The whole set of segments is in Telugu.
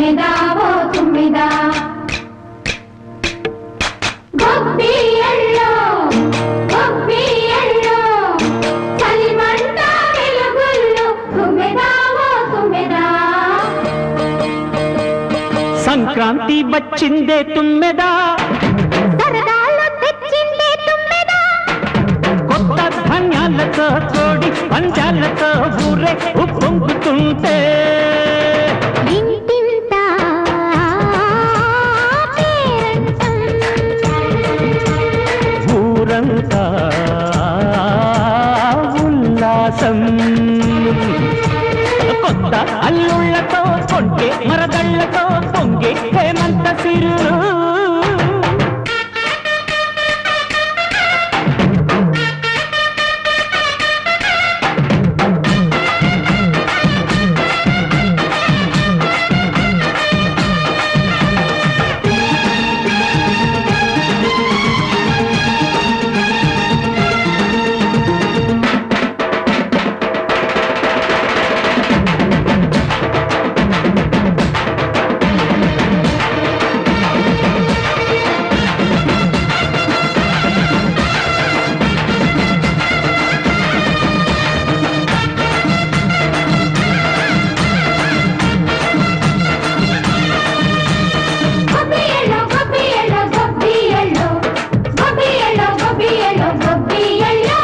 తుమ్మెదా ఓ తుమ్మెదా గొబ్బియల్లో గొబ్బియల్లో చలిమంట వెలుగుల్లో తుమ్మెదా ఓ తుమ్మెదా సంక్రాంతి వచ్చిందే తుమ్మెదా సరదాలు తెచ్చిందే తుమ్మెదా కొత్త ధాన్యాలతో కోడి పంజాలతో ఊరే ఉప్పొంగుతుంటే ఇంటింత పేరంటం ఊరంతా ఉల్లాసం కొత్త అల్లుళ్ళతో కొంటే మరదళ్ళతో పొంగే హేమంత సిరు గొబ్బియల్లో గొబ్బియల్లో గొబ్బియల్లో గొబ్బియల్లో గొబ్బియల్లో గొబ్బియల్లో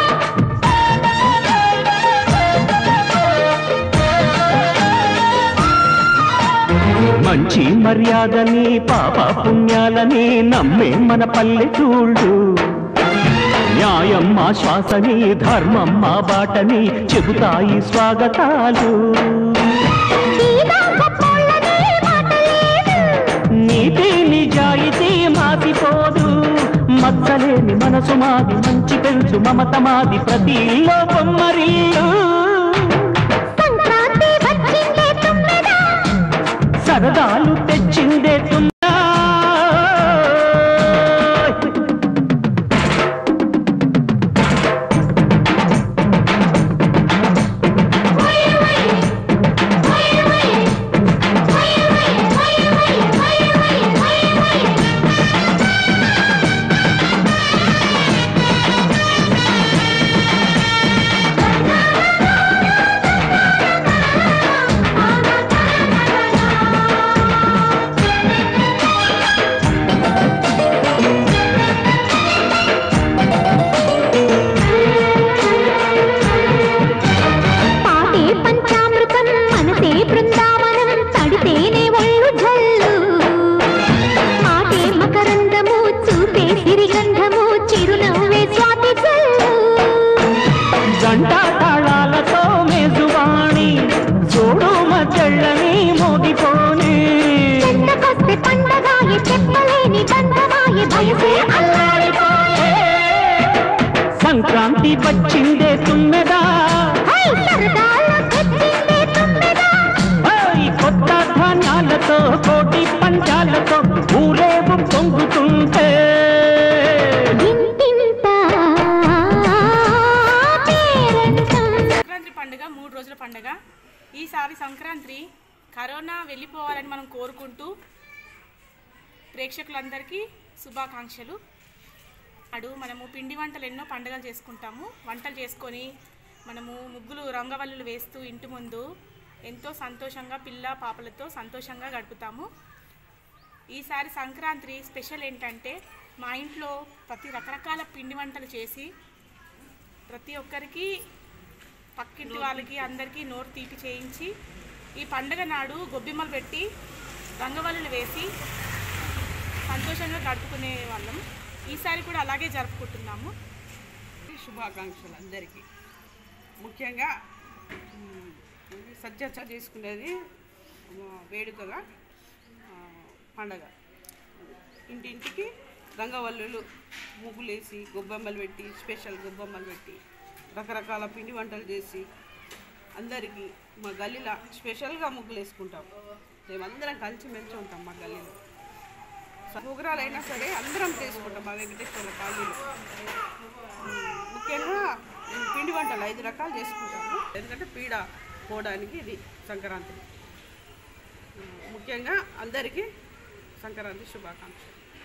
మంచి మర్యాదని పాప పుణ్యాలని నమ్మే మన పల్లెటూళ్ళు న్యాయం మా శ్వాసని ధర్మం మా బాటని చెబుతాయి స్వాగతాలు సీదా గొప్పోళ్ళనే మాటలేదు నీతి నిజాయితీ మాసిపోదు మచ్చలేని మనసు మాది మంచి పెంచు మమత మాది ప్రతి ఇల్లో బొమ్మరిల్లు సంక్రాంతి వచ్చిందే తుమ్మెదా సరదాలు తెచ్చిందే తుమ్మ పాటే పంచామృతం మనసే బృందావనం తడితేనే ఒళ్ళు జల్లు మాటే మకరందము చూపే సిరిగంధము చిరునవ్వే స్వాతి జల్లు జంట తాళాలతో మేజువాణి చూడు మద్దళ్ళని మోగిపోని చెంతకొస్తే పండగాయే చెప్పలేని బంధమాయే భయసే అల్లాడిపోయే సంక్రాంతి వచ్చిందే తుమ్మెదా హై సరదాలు తెచ్చిందే తుమ్మెదా ఓయ్ కొత్త ధాన్యాలతో కోటి పంచాలతో ఊరేగు పొంగుతుంటే ఇంటింత పేరంటం సంక్రాంతి పండుగ మూడు రోజుల పండుగ ఈసారి సంక్రాంతి కరోనా వెళ్ళిపోవాలని మనం కోరుకుంటూ ప్రేక్షకులందరికీ శుభాకాంక్షలు అడు మనము పిండి వంటలు ఎన్నో పండుగలు చేసుకుంటాము వంటలు చేసుకొని మనము ముగ్గులు రంగవల్లులు వేస్తూ ఇంటి ముందు ఎంతో సంతోషంగా పిల్ల పాపలతో సంతోషంగా గడుపుతాము ఈసారి సంక్రాంతి స్పెషల్ ఏంటంటే మా ఇంట్లో ప్రతి రకరకాల పిండి వంటలు చేసి ప్రతి ఒక్కరికి పక్కింటి వాళ్ళకి అందరికీ నోరు తీపి చేయించి ఈ పండుగ నాడు గొబ్బిమ్మలు పెట్టి రంగవల్లులు వేసి సంతోషంగా గడుపుకునే వాళ్ళం ఈసారి కూడా అలాగే జరుపుకుంటున్నాము శుభాకాంక్షలు అందరికీ ముఖ్యంగా మ్, సజ్జచ్చ చేసుకునేది ఆ, వేడుకగా ఆ, పండగ ఇంటింటికి రంగవల్లులు ముగ్గులేసి గొబ్బెమ్మలు పెట్టి స్పెషల్ గొబ్బెమ్మలు పెట్టి రకరకాల పిండి వంటలు చేసి అందరికీ మా గల్లీలో స్పెషల్గా ముగ్గులు వేసుకుంటాం మేమందరం కలిసిమెలిసి ఉంటాం మా గల్లీలో ప్రోగ్రాలు అయినా సరే అందరం చేసుకుంటాం మా వెంకటేశ్వర కాలనీలో ముఖ్యంగా ఈ పిండి వంటలు ఐదు రకాలు చేసుకుంటాము ఎందుకంటే పీడ పోవడానికి ఇది సంక్రాంతి ముఖ్యంగా అందరికీ సంక్రాంతి శుభాకాంక్షలు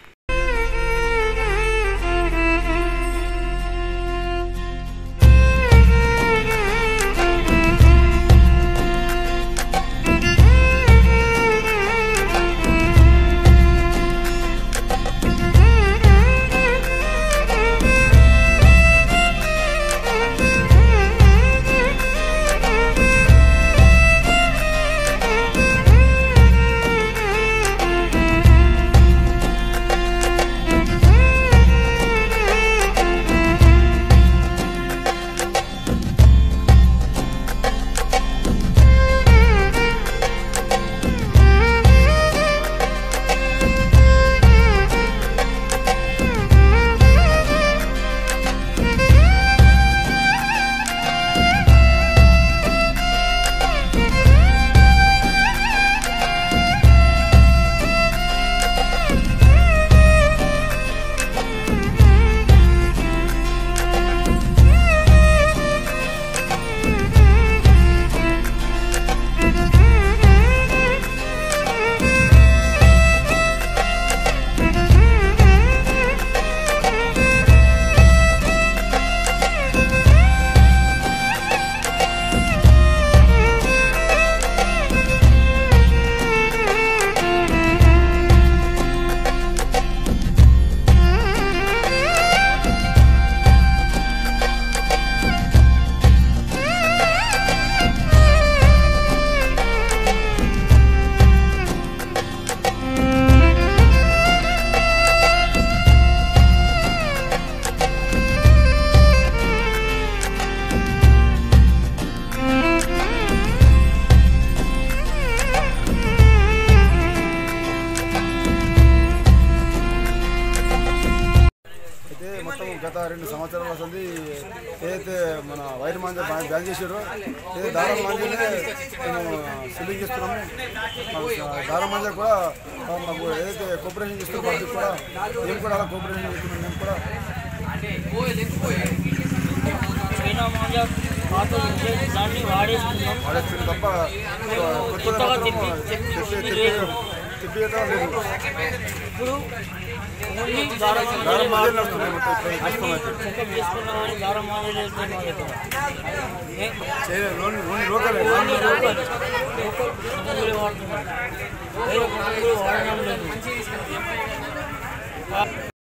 అయితే మొత్తం గత రెండు సంవత్సరాల సంది ఏదైతే మన వైర్ మాంజ బ్యాన్ బ్యాన్ చేసారో ఏదైతే దారం మాంజనే మేము సెల్లింగ్ చేస్తున్నాము మాకు దారం మాంజ కూడా ఆ, మాకు ఏదైతే కోఆపరేషన్ చేస్తున్నారో వాటికి కూడా మేము కూడా అలా కోఆపరేషన్ చేస్తున్నాం మేము కూడా చైనా మాంజా పాత ఉంటే దాన్ని వాడేసుకున్నాం వాడేస్తుంది తప్ప ఆ, కొత్తగా కొత్తగా మాత్రం తిప్పి- తిప్పి తిప్పి తిప్పి తిప్పియటం లేదు ఇప్పుడు ఓన్లీ దారం దారం మాంజ మాంజా నడుస్తున్నాయి మొత్తం ఇక్కడ ప్రస్తుతం అయితే. చెకప్ చేసుకున్నామని దారం మాంజా చేస్తున్నాం మా దగ్గర ఏ- చేయలేదు. ఓన్లీ ఓన్లీ లోకలే ఓన్లీ లోకల్ లోకల్ మందులే వాడుతున్నాం వేరే మందులు వాడడం లేదు